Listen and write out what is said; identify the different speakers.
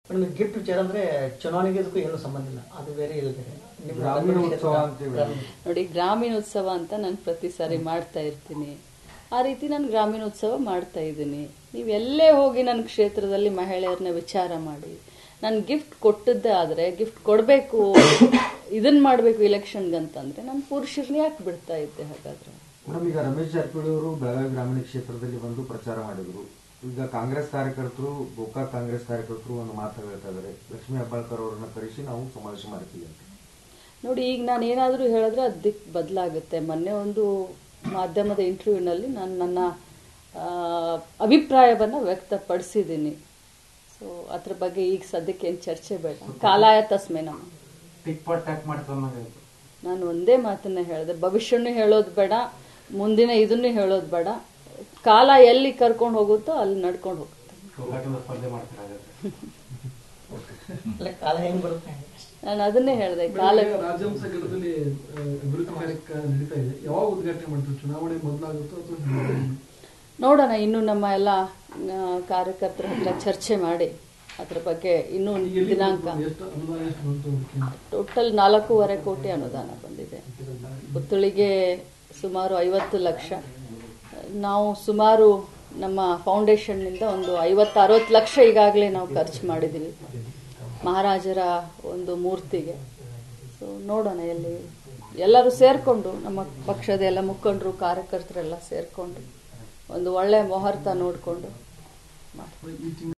Speaker 1: Madam gift ವಿಚಾರ ಅಂದ್ರೆ ಚುನಾವಣೆಗೆ ಇದಕ್ಕೂ ಏನು ಸಂಬಂಧ ಇಲ್ಲ ಅದು ಬೇರೆ ಇದು ಬೇರೆ ನಿಮ್ಮ
Speaker 2: ಗ್ರಾಮೀಣ
Speaker 1: ಕ್ಷೇತ್ರ-
Speaker 2: ಉತ್ಸವ ಅಂತೀವಿ.
Speaker 1: ಗ್ರಾಮೀಣ.
Speaker 3: ನೋಡಿ ಗ್ರಾಮೀಣ ಉತ್ಸವ ಅಂತ ನಾನು ಪ್ರತಿ ಸಾರಿ ಮಾಡ್ತಾ ಇರ್ತೀನಿ ಆ ರೀತಿ ನಾನು ಗ್ರಾಮೀಣ ಉತ್ಸವ ಮಾಡ್ತಾ ಇದ್ದೀನಿ ನೀವು ಎಲ್ಲೇ ಹೋಗಿ ನನ್ನ ಕ್ಷೇತ್ರದಲ್ಲಿ ಮಹಿಳೆಯರನ್ನ ವಿಚಾರ ಮಾಡಿ ನಾನು ಗಿಫ್ಟ್ ಕೊಟ್ಟದ್ದೇ ಆದರೆ ಗಿಫ್ಟ್ ಕೊಡಬೇಕು ಇದನ್ನ ಮಾಡಬೇಕು ಇಲೆಕ್ಷನ್ಗಂತಂದ್ರೆ ನಾನು ಪುರುಷರನ್ನ ಯಾಕೆ ಬಿಡ್ತಾ ಇದ್ದೆ ಹಾಗಾದ್ರೆ
Speaker 2: ಮೇಡಮ್ ಈಗ ರಮೇಶ್ ಜಾರಕಿಹೊಳಿ ಅವರು ಬೆಳಗಾವಿ ಗ್ರಾಮೀಣ ಕ್ಷೇತ್ರದಲ್ಲಿ ಬಂದು ಪ್ರಚಾರ ಮಾಡಿದ್ರು ಈಗ ಕಾಂಗ್ರೆಸ್ ಕಾರ್ಯಕರ್ತರು ಗೋಕಾಕ್ ಕಾಂಗ್ರೆಸ್ ಕಾರ್ಯಕರ್ತರು ಒಂದು ಮಾತು ಹೇಳ್ತಾ ಇದ್ದಾರೆ ಲಕ್ಷ್ಮೀ ಹೆಬ್ಬಾಳ್ಕರ್ ಅವರನ್ನ ಕರೆಸಿ ನಾವು ಸಮಾವೇಶ ಮಾಡ್ತೀವಿ ಅಂತ
Speaker 3: ನೋಡಿ ಈಗ ನಾನು ಏನಾದರೂ ಹೇಳಿದ್ರೆ ಅದು ದಿಕ್ ಬದಲಾಗುತ್ತೆ ಮೊನ್ನೆ ಒಂದು ಮಾಧ್ಯಮದ ಇಂಟರ್ವ್ಯೂನಲ್ಲಿ ನಾನು ನನ್ನ ಆ, ಅಭಿಪ್ರಾಯವನ್ನು ವ್ಯಕ್ತಪಡಿಸಿದ್ದೀನಿ ಸೊ ಅದ್ರ ಬಗ್ಗೆ ಈಗ ಸದ್ಯಕ್ಕೆ ಏನು ಚರ್ಚೆ ಬೇಡ ಕಾಲಾಯ ತಸ್ಮೆ ನಮ್ಮ
Speaker 4: ಟಿಕ್ ಪಾಟ್ ಟ್ಯಾಕ್ ಮಾಡ್ತಾರೆ
Speaker 3: ನಾನು ಒಂದೇ ಮಾತನ್ನ ಹೇಳಿದೆ ಭವಿಷ್ಯನೂ ಹೇಳೋದು ಬೇಡ ಮುಂದಿನ ಇದನ್ನು ಹೇಳೋದು ಬೇಡ ಕಾಲ ಎಲ್ಲಿ ಕರ್ಕೊಂಡು ಹೋಗುತ್ತೋ ಅಲ್ಲಿ ನಡ್ಕೊಂಡು ಹೋಗುತ್ತೆ
Speaker 4: ಹೋಗಾಟದ ಸ್ಪರ್ಧೆ ಮಾಡ್ತಾರೆ ಹಾಗಾದ್ರೆ
Speaker 1: ಅಲ್ಲ ಕಾಲ ಹೆಂಗ್ ಬರುತ್ತೆ
Speaker 3: ನಾನು ಅದನ್ನೇ ಹೇಳಿದೆ ಕಾಲ
Speaker 5: ಈಗ ರಾಜಹಂಸ ಗಡದಲ್ಲಿ ಆ, ಅಭಿವೃದ್ಧಿ ಕಾರ್ಯಕ್ರಮ ನಡೀತಾ ಇದೆ ಯಾವಾಗ ಉದ್ಘಾಟನೆ ಮಾಡ್ತಾರೆ ಚುನಾವಣೆ ಮೊದಲಾಗುತ್ತೋ ಅಥವಾ ಹಿಂದೆ?
Speaker 3: ನೋಡೋಣ ಇನ್ನು ನಮ್ಮ ಎಲ್ಲ ಆ, ಕಾರ್ಯಕರ್ತರ ಹತ್ರ ಚರ್ಚೆ ಮಾಡಿ ಅದ್ರ ಬಗ್ಗೆ ಇನ್ನೂ
Speaker 5: ಈಗ ಎಲ್ಲಿ
Speaker 3: ದಿನಾಂಕ
Speaker 5: ಬಂತು? ಎಷ್ಟು ಅನುದಾನ ಎಷ್ಟು ಬಂತು ಅದಕ್ಕೆ?
Speaker 3: ಟೋಟಲ್ ನಾಲ್ಕೂವರೆ ಕೋಟಿ ಅನುದಾನ ಬಂದಿದೆ ಪುತ್ಥಳಿಗೆ ಸುಮಾರು ಐವತ್ತು ಲಕ್ಷ ನಾವು ಸುಮಾರು ನಮ್ಮ ಫೌಂಡೇಶನ್ನಿಂದ ಒಂದು ಐವತ್ತು ಅರವತ್ತು ಲಕ್ಷ ಈಗಾಗಲೇ ನಾವು ಖರ್ಚು ಮಾಡಿದ್ದೀವಿ ಮಹಾರಾಜರ ಒಂದು ಮೂರ್ತಿಗೆ ಸೊ ನೋಡೋಣ ಎಲ್ಲಿ ಎಲ್ಲರೂ ಸೇರಿಕೊಂಡು ನಮ್ಮ ಪಕ್ಷದ ಎಲ್ಲ ಮುಖಂಡರು ಕಾರ್ಯಕರ್ತರೆಲ್ಲ ಸೇರಿಕೊಂಡು ಒಂದು ಒಳ್ಳೆ ಮುಹೂರ್ತ ನೋಡಿಕೊಂಡು
Speaker 5: ಈ ತಿಂಗಳು